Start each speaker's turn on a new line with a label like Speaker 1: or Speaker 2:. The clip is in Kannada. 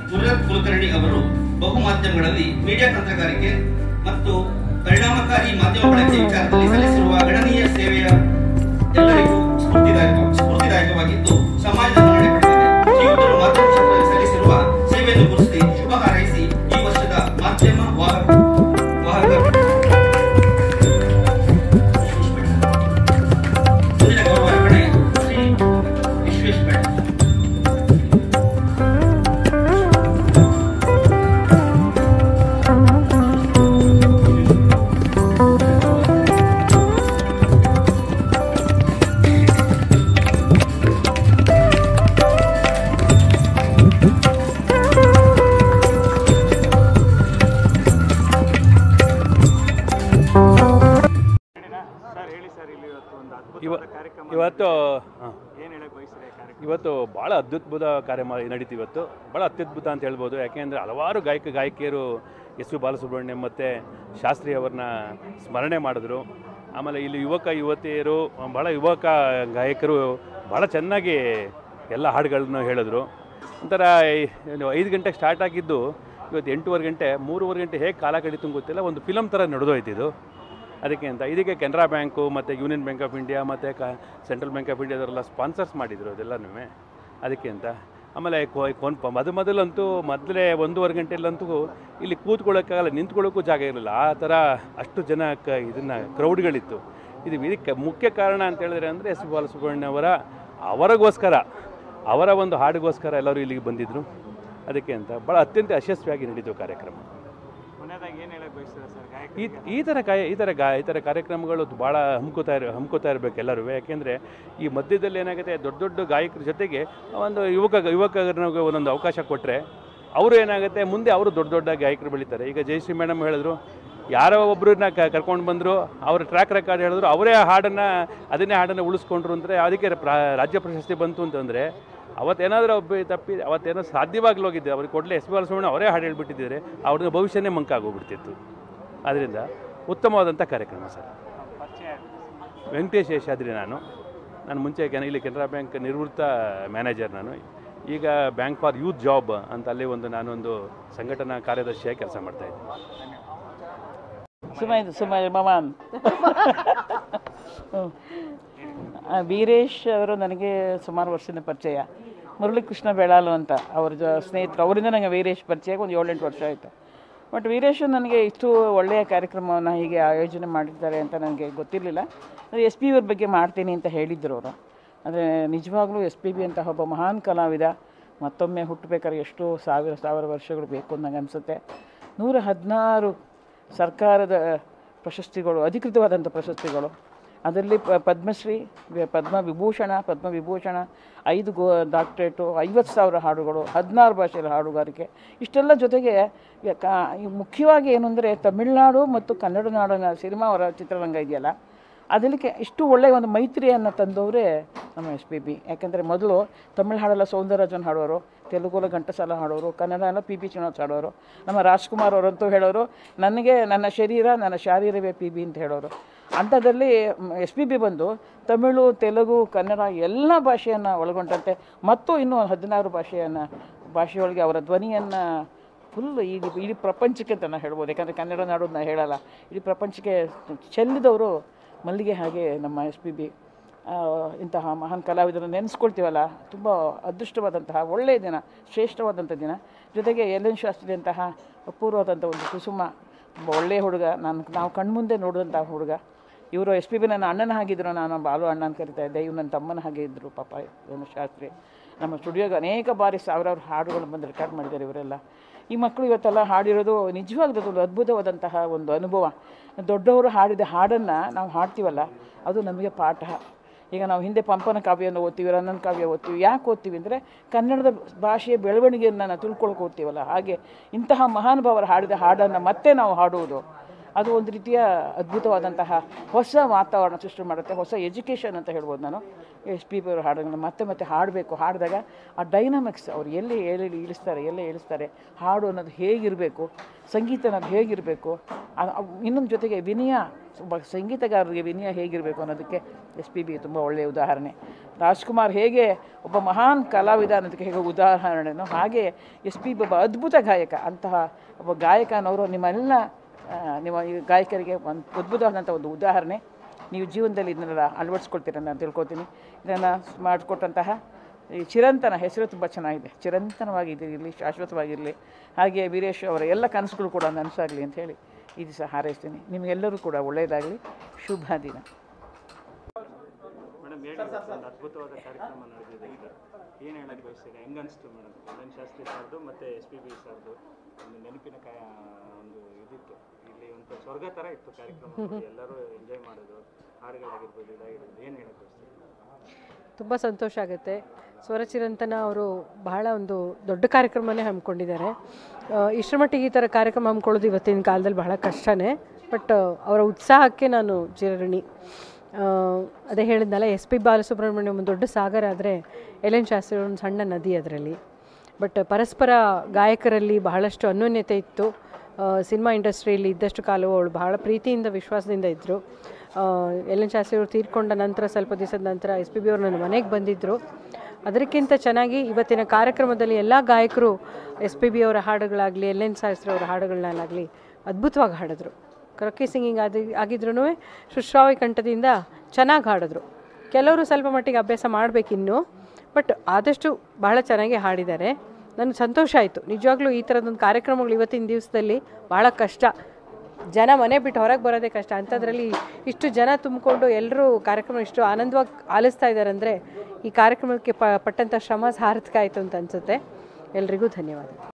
Speaker 1: ಮುರಳ್ ಕುಲಕರ್ಣಿ ಅವರು ಬಹು ಮಾಧ್ಯಮಗಳಲ್ಲಿ ಮೀಡಿಯಾ ತಂತ್ರಗಾರಿಕೆ ಮತ್ತು ಪರಿಣಾಮಕಾರಿ ಮಾಧ್ಯಮ ಬಳಕೆ ವಿಚಾರದಲ್ಲಿ ಸಲ್ಲಿಸಿರುವ ಗಣನೀಯ ಸೇವೆಯ ಎಲ್ಲರಿಗೂ ಸ್ಫೂರ್ತಿದಾಯಕ ಸ್ಫೂರ್ತಿದಾಯಕವಾಗಿದ್ದು ಸಮಾಜದ ಮನ್ನಣೆ ಪಡೆದಿದೆ ಶ್ರೀಯುತರು ಮಾಧ್ಯಮ ಕ್ಷೇತ್ರದಲ್ಲಿ ಸಲ್ಲಿಸಿರುವ ಸೇವೆಯನ್ನು ಗುರುತಿಸಿ ಶುಭ ಹಾರೈಸಿ ಈ ವರ್ಷದ ಮಾಧ್ಯಮ ವಾಹಕ ವಾಹಕ ಮುಂದಿನ ಗೌರವ ಅರ್ಪಣೆ ಶ್ರೀ ವಿಶ್ವೇಶ್ವರ
Speaker 2: ಸರ್ ಹೇಳಿ ಸರ್ ಇಲ್ಲಿ ಇವತ್ತು ಒಂದು
Speaker 3: ಇವ
Speaker 2: ಅದ್ಭುತವಾದ ಕಾರ್ಯಕ್ರಮ
Speaker 3: ಇವತ್ತು ಹಾಂ
Speaker 2: ಏನು ಹೇಳಕ್ ಬಯಸಿದೆ ಕಾರ್ಯಕ್ರಮ
Speaker 3: ಇವತ್ತು ಭಾಳ ಅತ್ಯದ್ಭುತ ಕಾರ್ಯಕ್ರಮ ನಡೀತು ಇವತ್ತು ಭಾಳ ಅತ್ಯದ್ಭುತ ಅಂತ ಹೇಳ್ಬೋದು ಯಾಕೆಂದರೆ ಹಲವಾರು ಗಾಯಕ ಗಾಯಕಿಯರು ಎಸ್ ಪಿ ಬಾಲಸುಬ್ರಹ್ಮಣ್ಯಂ ಮತ್ತು ಶಾಸ್ತ್ರಿ ಅವ್ರನ್ನ ಸ್ಮರಣೆ ಮಾಡಿದ್ರು ಆಮೇಲೆ ಇಲ್ಲಿ ಯುವಕ ಯುವತಿಯರು ಭಾಳ ಯುವಕ ಗಾಯಕರು ಭಾಳ ಚೆನ್ನಾಗಿ ಎಲ್ಲ ಹಾಡುಗಳನ್ನು ಹೇಳಿದ್ರು ಒಂಥರ ಈ- ಏನು ಐದು ಗಂಟೆಗೆ ಸ್ಟಾರ್ಟ್ ಆಗಿದ್ದು ಇವತ್ತು ಎಂಟೂವರೆ ಗಂಟೆ ಮೂರುವರೆ ಗಂಟೆ ಹೇಗೆ ಕಾಲ ಕಳೀತು ಗೊತ್ತಿಲ್ಲ ಒಂದು ಫಿಲಮ್ ಥರ ನಡೆದೋಯ್ತು ಇದು ಅದಕ್ಕೆ ಅಂತ ಇದಕ್ಕೆ ಕೆನರಾ ಬ್ಯಾಂಕು ಮತ್ತು ಯೂನಿಯನ್ ಬ್ಯಾಂಕ್ ಆಫ್ ಇಂಡಿಯಾ ಮತ್ತು ಕ ಸೆಂಟ್ರಲ್ ಬ್ಯಾಂಕ್ ಆಫ್ ಇಂಡಿಯಾದವರೆಲ್ಲ ಸ್ಪಾನ್ಸರ್ಸ್ ಮಾಡಿದರು ಅದೆಲ್ಲನೂ ಅದಕ್ಕೆ ಅಂತ ಆಮೇಲೆ ಕೊ- ಕೊನ್ ಮೊದ ಮೊದಲಂತೂ ಮೊದಲೇ ಒಂದೂವರೆ ಗಂಟೆಲಂತೂ ಇಲ್ಲಿ ಕೂತ್ಕೊಳ್ಳೋಕ್ಕಾಗಲ್ಲ ನಿಂತ್ಕೊಳ್ಳೋಕ್ಕೂ ಜಾಗ ಇರಲಿಲ್ಲ ಆ ಥರ ಅಷ್ಟು ಜನ ಕ ಇದನ್ನು ಕ್ರೌಡ್ಗಳಿತ್ತು ಇದು ಇದಕ್ಕೆ ಮುಖ್ಯ ಕಾರಣ ಅಂತ ಹೇಳಿದ್ರೆ ಅಂದರೆ ಎಸ್ ಪಿ ಬಾಲಸುಬ್ರಹ್ಮಣ್ಯ ಅವರ ಅವರಿಗೋಸ್ಕರ ಅವರ ಒಂದು ಹಾಡಿಗೋಸ್ಕರ ಎಲ್ಲರೂ ಇಲ್ಲಿಗೆ ಬಂದಿದ್ದರು ಅದಕ್ಕೆ ಅಂತ ಭಾಳ ಅತ್ಯಂತ ಯಶಸ್ವಿಯಾಗಿ ನಡೀತು ಕಾರ್ಯಕ್ರಮ
Speaker 2: ಕೊನೆಯದಾಗಿ ಏನು ಹೇಳಕ್ ಬಯಸಿದೆ ಸರ್ ಗಾಯಕ
Speaker 3: ಈ ಈ ಥರ ಕಾಯ ಈ ಥರ ಗಾ ಈ ಥರ ಕಾರ್ಯಕ್ರಮಗಳು ಭಾಳ ಹಮ್ಕೋತಾ ಇರ ಹಮ್ಕೋತಾ ಇರಬೇಕು ಎಲ್ಲರೂ ಯಾಕೆಂದರೆ ಈ ಮಧ್ಯದಲ್ಲಿ ಏನಾಗುತ್ತೆ ದೊಡ್ಡ ದೊಡ್ಡ ಗಾಯಕರ ಜೊತೆಗೆ ಒಂದು ಯುವಕ ಯುವಕರಿಗೆ ಒಂದೊಂದು ಅವಕಾಶ ಕೊಟ್ಟರೆ ಅವರು ಏನಾಗುತ್ತೆ ಮುಂದೆ ಅವರು ದೊಡ್ಡ ದೊಡ್ಡ ಗಾಯಕರು ಬೆಳೀತಾರೆ ಈಗ ಜಯಶ್ರೀ ಮೇಡಮ್ ಹೇಳಿದ್ರು ಯಾರೋ ಒಬ್ಬರನ್ನ ಕರ್ಕೊಂಡು ಬಂದರು ಅವ್ರ ಟ್ರ್ಯಾಕ್ ರೆಕಾರ್ಡ್ ಹೇಳಿದ್ರು ಅವರೇ ಹಾಡನ್ನು ಅದನ್ನೇ ಹಾಡನ್ನು ಉಳಿಸ್ಕೊಂಡ್ರು ಅಂದರೆ ಅದಕ್ಕೆ ಪ್ರಾ ರಾಜ್ಯ ಪ್ರಶಸ್ತಿ ಬಂತು ಅಂತಂದರೆ ಅವತ್ತೇನಾದರೂ ಒಬ್ಬ ತಪ್ಪಿ ಅವತ್ತೇನೋ ಸಾಧ್ಯವಾಗ್ಲಿ ಹೋಗಿದ್ದೆ ಅವ್ರಿಗೆ ಕೊಡಲಿ ಎಸ್ ಪಿ ಬಾಲಸುಬ್ರಹ್ಮಣ್ಯ ಅವರೇ ಹಾಡು ಹೇಳ್ಬಿಟ್ಟಿದ್ದಾರೆ ಅವ್ರನ್ನ ಭವಿಷ್ಯನೇ ಮಂಕಾಗೋಗ್ಬಿಡ್ತಿತ್ತು ಆದ್ದರಿಂದ ಉತ್ತಮವಾದಂಥ ಕಾರ್ಯಕ್ರಮ ಸರ್
Speaker 2: ಪರಿಚಯ
Speaker 3: ವೆಂಕಟೇಶ್ ಶೇಷಾದ್ರಿ ನಾನು ನಾನು ಮುಂಚೆ ಕೆನ ಇಲ್ಲಿ ಕೆನರಾ ಬ್ಯಾಂಕ್ ನಿವೃತ್ತ ಮ್ಯಾನೇಜರ್ ನಾನು ಈಗ ಬ್ಯಾಂಕ್ ಫಾರ್ ಯೂತ್ ಜಾಬ್ ಅಂತ ಅಲ್ಲಿ ಒಂದು ನಾನೊಂದು ಸಂಘಟನಾ ಕಾರ್ಯದರ್ಶಿಯಾಗಿ ಕೆಲಸ ಮಾಡ್ತಾಯಿದ್ದೀನಿ
Speaker 4: ಸುಮೈದು ಸುಮೈ ಮಮಾನ್ ಹ್ಮ್. ಆ, ವೀರೇಶ್ ಅವರು ನನಗೆ ಸುಮಾರು ವರ್ಷದ ಪರಿಚಯ ಮುರಳೀಕೃಷ್ಣ ಬೆಳಾಲು ಅಂತ ಅವ್ರ ಜ ಸ್ನೇಹಿತರು ಅವರಿಂದ ನನಗೆ ವೀರೇಶ್ ಪರಿಚಯ ಒಂದು ಏಳೆಂಟು ವರ್ಷ ಆಯಿತು ಬಟ್ ವೀರೇಶ್ ನನಗೆ ಇಷ್ಟು ಒಳ್ಳೆಯ ಕಾರ್ಯಕ್ರಮವನ್ನು ಹೀಗೆ ಆಯೋಜನೆ ಮಾಡಿದ್ದಾರೆ ಅಂತ ನನಗೆ ಗೊತ್ತಿರಲಿಲ್ಲ ಎಸ್ ಪಿ ಅವ್ರ ಬಗ್ಗೆ ಮಾಡ್ತೀನಿ ಅಂತ ಹೇಳಿದ್ರು ಅವರು ಆದರೆ ನಿಜವಾಗ್ಲೂ ಎಸ್ ಪಿ ಬಿ ಅಂತ ಒಬ್ಬ ಮಹಾನ್ ಕಲಾವಿದ ಮತ್ತೊಮ್ಮೆ ಹುಟ್ಟಬೇಕಾದ್ರೆ ಎಷ್ಟು ಸಾವಿರ ಸಾವಿರ ವರ್ಷಗಳು ಬೇಕು ಅಂತ ನಂಗೆ ಅನಿಸುತ್ತೆ ನೂರ ಹದಿನಾರು ಸರ್ಕಾರದ ಪ್ರಶಸ್ತಿಗಳು ಅಧಿಕೃತವಾದಂಥ ಪ್ರಶಸ್ತಿಗಳು ಅದರಲ್ಲಿ ಪ ಪದ್ಮಶ್ರೀ ವಿ- ಪದ್ಮ ವಿಭೂಷಣ ಪದ್ಮ ವಿಭೂಷಣ ಐದು ಗೋ ಡಾಕ್ಟ್ರೇಟು ಐವತ್ತು ಸಾವಿರ ಹಾಡುಗಳು ಹದಿನಾರು ಭಾಷೆಯ ಹಾಡುಗಾರಿಕೆ ಇಷ್ಟೆಲ್ಲ ಜೊತೆಗೆ ಯ- ಕಾ- ಈ ಮುಖ್ಯವಾಗಿ ಏನು ಅಂದರೆ ತಮಿಳುನಾಡು ಮತ್ತು ಕನ್ನಡ ನಾಡಿನ ಸಿನಿಮಾ ಅವರ ಚಿತ್ರರಂಗ ಇದೆಯಲ್ಲ ಅದಕ್ಕೆ ಇಷ್ಟು ಒಳ್ಳೆಯ ಒಂದು ಮೈತ್ರಿಯನ್ನು ತಂದವರೇ ನಮ್ಮ ಎಸ್ ಪಿ ಬಿ ಯಾಕೆಂದರೆ ಮೊದಲು ತಮಿಳು ಹಾಡೆಲ್ಲ ಸೌಂದರರಾಜನ್ ಹಾಡೋರು ತೆಲುಗುಲ ಘಂಟಸಾಲ ಹಾಡೋರು ಕನ್ನಡ ಎಲ್ಲ ಪಿ ಬಿ ಶ್ರೀನಿವಾಸ್ ಹಾಡೋರು ನಮ್ಮ ರಾಜ್ಕುಮಾರ್ ಅವರಂತೂ ಹೇಳೋರು ನನಗೆ ನನ್ನ ಶರೀರ ನನ್ನ ಶಾರೀರವೇ ಪಿ ಬಿ ಅಂತ ಹೇಳೋರು ಅಂಥದ್ರಲ್ಲಿ ಎಸ್ ಪಿ ಬಿ ಬಂದು ತಮಿಳು ತೆಲುಗು ಕನ್ನಡ ಎಲ್ಲ ಭಾಷೆಯನ್ನು ಒಳಗೊಂಡಂತೆ ಮತ್ತು ಇನ್ನೂ ಹದಿನಾರು ಭಾಷೆಯನ್ನು ಭಾಷೆಯೊಳಗೆ ಅವರ ಧ್ವನಿಯನ್ನು ಫುಲ್ ಇಡೀ ಇಡೀ ಪ್ರಪಂಚಕ್ಕೆ ಅಂತ ನಾನು ಹೇಳ್ಬೋದು ಯಾಕಂದರೆ ಕನ್ನಡ ನಾಡು ನಾನು ಹೇಳಲ್ಲ ಇಡೀ ಪ್ರಪಂಚಕ್ಕೆ ಚೆಲ್ಲಿದವರು ಮಲ್ಲಿಗೆ ಹಾಗೆ ನಮ್ಮ ಎಸ್ ಪಿ ಬಿ ಇಂತಹ ಮಹಾನ್ ಕಲಾವಿದರನ್ನು ನೆನೆಸ್ಕೊಳ್ತೀವಲ್ಲ ತುಂಬ ಅದೃಷ್ಟವಾದಂತಹ ಒಳ್ಳೆಯ ದಿನ ಶ್ರೇಷ್ಠವಾದಂಥ ದಿನ ಜೊತೆಗೆ ಎಲ್ ಎನ್ ಶಾಸ್ತ್ರಿಯಂತಹ ಅಪೂರ್ವವಾದಂಥ ಒಂದು ಕುಸುಮ ತುಂಬ ಒಳ್ಳೆಯ ಹುಡುಗ ನಾನು ನಾವು ಕಣ್ಮುಂದೆ ನೋಡಿದಂಥ ಹುಡುಗ ಇವರು ಎಸ್ ಪಿ ಬಿ ನನ್ನ ಅಣ್ಣನ ಹಾಗಿದ್ರು ನಾನು ಬಾಲು ಅಣ್ಣ ಅಂತ ಕರಿತಾ ಇದ್ದೆ ಇವ್ರು ನನ್ನ ತಮ್ಮನ ಹಾಗೆ ಇದ್ದರು ಪಾಪ ಇವನು ಶಾಸ್ತ್ರಿ ನಮ್ಮ ಸ್ಟುಡಿಯೋಗೆ ಅನೇಕ ಬಾರಿ ಸಾವಿರಾರು ಹಾಡುಗಳು ಬಂದು ರೆಕಾರ್ಡ್ ಮಾಡಿದ್ದಾರೆ ಇವರೆಲ್ಲ ಈ ಮಕ್ಕಳು ಇವತ್ತೆಲ್ಲ ಹಾಡಿರೋದು ನಿಜವಾಗ್ಲೂ ಒಂದು ಅದ್ಭುತವಾದಂತಹ ಒಂದು ಅನುಭವ ದೊಡ್ಡವರು ಹಾಡಿದ ಹಾಡನ್ನು ನಾವು ಹಾಡ್ತೀವಲ್ಲ ಅದು ನಮಗೆ ಪಾಠ ಈಗ ನಾವು ಹಿಂದೆ ಪಂಪನ ಕಾವ್ಯವನ್ನು ಓದ್ತೀವಿ ರನ್ನನ ಕಾವ್ಯ ಓದ್ತೀವಿ ಯಾಕೆ ಓದ್ತೀವಿ ಅಂದರೆ ಕನ್ನಡದ ಭಾಷೆಯ ಬೆಳವಣಿಗೆಯನ್ನು ನಾವು ತಿಳ್ಕೊಳಕ್ಕೆ ಓದ್ತೀವಲ್ಲ ಹಾಗೆ ಇಂತಹ ಮಹಾನುಭಾವರು ಹಾಡಿದ ಹಾಡನ್ನು ಮತ್ತೆ ನಾವು ಹಾಡುವುದು ಅದು ಒಂದು ರೀತಿಯ ಅದ್ಭುತವಾದಂತಹ ಹೊಸ ವಾತಾವರಣ ಸೃಷ್ಟಿ ಮಾಡುತ್ತೆ ಹೊಸ ಎಜುಕೇಷನ್ ಅಂತ ಹೇಳ್ಬೋದು ನಾನು ಎಸ್ ಪಿ ಬಿ ಅವ್ರ ಹಾಡುಗಳನ್ನ ಮತ್ತೆ ಮತ್ತೆ ಹಾಡಬೇಕು ಹಾಡಿದಾಗ ಆ ಡೈನಾಮಿಕ್ಸ್ ಅವ್ರು ಎಲ್ಲಿ ಎಲ್ಲಿ ಇಳಿಸ್ತಾರೆ ಎಲ್ಲೇ ಇಳಿಸ್ತಾರೆ ಹಾಡು ಅನ್ನೋದು ಹೇಗಿರಬೇಕು ಸಂಗೀತ ಅನ್ನೋದು ಹೇಗಿರಬೇಕು ಇನ್ನೊಂದು ಜೊತೆಗೆ ವಿನಯ ಒಬ್ಬ ಸಂಗೀತಗಾರರಿಗೆ ವಿನಯ ಹೇಗಿರಬೇಕು ಅನ್ನೋದಕ್ಕೆ ಎಸ್ ಪಿ ಬಿ ತುಂಬ ಒಳ್ಳೆಯ ಉದಾಹರಣೆ ರಾಜ್ಕುಮಾರ್ ಹೇಗೆ ಒಬ್ಬ ಮಹಾನ್ ಕಲಾವಿದ ಅನ್ನೋದಕ್ಕೆ ಹೇಗೆ ಉದಾಹರಣೆನೋ ಹಾಗೆ ಎಸ್ ಪಿ ಬಿ ಒಬ್ಬ ಅದ್ಭುತ ಗಾಯಕ ಅಂತಹ ಒಬ್ಬ ಗಾಯಕ ಅನ್ನೋರು ನಿಮ್ಮೆಲ್ಲ ಆ, ನಿಮ್ಮ ಈ ಗಾಯಕರಿಗೆ ಒಂದು ಅದ್ಭುತವಾದಂಥ ಒಂದು ಉದಾಹರಣೆ ನೀವು ಜೀವನದಲ್ಲಿ ಇದನ್ನೆಲ್ಲ ಅಳವಡಿಸ್ಕೊಳ್ತೀರ ನಾನು ತಿಳ್ಕೊತೀನಿ ಇದನ್ನು ಮಾಡಿಕೊಟ್ಟಂತಹ ಈ ಚಿರಂತನ ಹೆಸರು ತುಂಬ ಚೆನ್ನಾಗಿದೆ ಚಿರಂತನವಾಗಿರಲಿ ಶಾಶ್ವತವಾಗಿರಲಿ ಹಾಗೆ ವೀರೇಶ್ ಅವರ ಎಲ್ಲ ಕನಸುಗಳು ಕೂಡ ನನಸಾಗಲಿ ಅಂತ ಹೇಳಿ ಈ ದಿವಸ ಹಾರೈಸ್ತೀನಿ ನಿಮಗೆಲ್ಲರೂ ಕೂಡ ಒಳ್ಳೆಯದಾಗಲಿ ಶುಭ ದಿನ
Speaker 2: ಮೇಡಮ್ ಹೇಳಿ ಇವತ್ತು ಒಂದು ಅದ್ಭುತವಾದ ಕಾರ್ಯಕ್ರಮ ನಡೆದಿದೆ ಈಗ ಏನು ಹೇಳಕ್ಕೆ ಬಯಸ್ತೀರಾ ಹೆಂಗೆ ಅನಿಸ್ತು ಮೇಡಮ್ ಎನ್ ಶಾಸ್ತ್ರಿ ಸರ್ದು ಮತ್ತು ಎಸ್ ಪಿ ಬಿ ಸರ್ದು ಒಂದು ನೆನಪಿನ ಕಾಯ ಒಂದು ಇದಿತ್ತು ಇಲ್ಲಿ ಒಂದು ಸ್ವರ್ಗ ಥರ ಇತ್ತು ಕಾರ್ಯಕ್ರಮ ಎಲ್ಲರೂ ಎಂಜಾಯ್ ಮಾಡೋದು ಹಾಡುಗಳಾಗಿರ್ಬೋದು ಇದಾಗಿರ್ಬೋದು ಏನು ಹೇಳಕ್ಕೆ ಬಯಸ್ತೀರಾ
Speaker 5: ತುಂಬ ಸಂತೋಷ ಆಗುತ್ತೆ ಸ್ವರಚಿರಂತನ ಅವರು ಬಹಳ ಒಂದು ದೊಡ್ಡ ಕಾರ್ಯಕ್ರಮನೇ ಹಮ್ಮಿಕೊಂಡಿದ್ದಾರೆ ಆ, ಇಷ್ಟರ ಮಟ್ಟಿಗೆ ಈ ಥರ ಕಾರ್ಯಕ್ರಮ ಹಮ್ಮಿಕೊಳ್ಳೋದು ಇವತ್ತಿನ ಕಾಲದಲ್ಲಿ ಬಹಳ ಕಷ್ಟನೇ ಬಟ್ ಅವರ ಉತ್ಸಾಹಕ್ಕೆ ನಾನು ಚಿರಋಣಿ ಆ, ಅದೇ ಹೇಳಿದ್ನಲ್ಲ ಎಸ್ ಪಿ ಬಾಲಸುಬ್ರಹ್ಮಣ್ಯ ಒಂದು ದೊಡ್ಡ ಸಾಗರ ಆದರೆ ಎಲ್ ಎನ್ ಶಾಸ್ತ್ರಿ ಒಂದು ಸಣ್ಣ ನದಿ ಅದರಲ್ಲಿ ಬಟ್ ಪರಸ್ಪರ ಗಾಯಕರಲ್ಲಿ ಬಹಳಷ್ಟು ಅನ್ಯೋನ್ಯತೆ ಇತ್ತು ಸಿನಿಮಾ ಇಂಡಸ್ಟ್ರಿಯಲ್ಲಿ ಇದ್ದಷ್ಟು ಕಾಲವು ಅವಳು ಬಹಳ ಪ್ರೀತಿಯಿಂದ ವಿಶ್ವಾಸದಿಂದ ಇದ್ದರು ಎಲ್ ಎನ್ ಶಾಸ್ತ್ರಿ ಅವರು ತೀರ್ಕೊಂಡ ನಂತರ ಸ್ವಲ್ಪ ದಿವಸದ ನಂತರ ಎಸ್ ಪಿ ಬಿ ಅವರು ನನ್ನ ಮನೆಗೆ ಬಂದಿದ್ದರು ಅದಕ್ಕಿಂತ ಚೆನ್ನಾಗಿ ಇವತ್ತಿನ ಕಾರ್ಯಕ್ರಮದಲ್ಲಿ ಎಲ್ಲ ಗಾಯಕರು ಎಸ್ ಪಿ ಬಿ ಅವರ ಹಾಡುಗಳಾಗಲಿ ಎಲ್ ಎನ್ ಶಾಸ್ತ್ರಿ ಅವರ ಹಾಡುಗಳನ್ನಾಗಲಿ ಅದ್ಭುತವಾಗಿ ಹಾಡಿದ್ರು ಕ್ರೊಕ್ಕಿ ಸಿಂಗಿಂಗ್ ಆದಿ ಆಗಿದ್ರೂ ಸುಶ್ರಾವ್ಯ ಕಂಠದಿಂದ ಚೆನ್ನಾಗಿ ಹಾಡಿದ್ರು ಕೆಲವರು ಸ್ವಲ್ಪ ಮಟ್ಟಿಗೆ ಅಭ್ಯಾಸ ಮಾಡಬೇಕಿನ್ನು ಬಟ್ ಆದಷ್ಟು ಬಹಳ ಚೆನ್ನಾಗಿ ಹಾಡಿದ್ದಾರೆ ನನಗೆ ಸಂತೋಷ ಆಯಿತು ನಿಜವಾಗ್ಲೂ ಈ ಥರದೊಂದು ಕಾರ್ಯಕ್ರಮಗಳು ಇವತ್ತಿನ ದಿವಸದಲ್ಲಿ ಭಾಳ ಕಷ್ಟ ಜನ ಮನೆ ಬಿಟ್ಟು ಹೊರಗೆ ಬರೋದೇ ಕಷ್ಟ ಅಂಥದ್ರಲ್ಲಿ ಇಷ್ಟು ಜನ ತುಂಬಿಕೊಂಡು ಎಲ್ಲರೂ ಕಾರ್ಯಕ್ರಮ ಇಷ್ಟು ಆನಂದವಾಗಿ ಆಲಿಸ್ತಾ ಇದ್ದಾರೆ ಅಂದರೆ ಈ ಕಾರ್ಯಕ್ರಮಕ್ಕೆ ಪ ಪಟ್ಟಂಥ ಶ್ರಮ ಸಾರ್ಥಕ ಆಯಿತು ಅಂತ ಅನಿಸುತ್ತೆ ಎಲ್ರಿಗೂ ಧನ್ಯವಾದ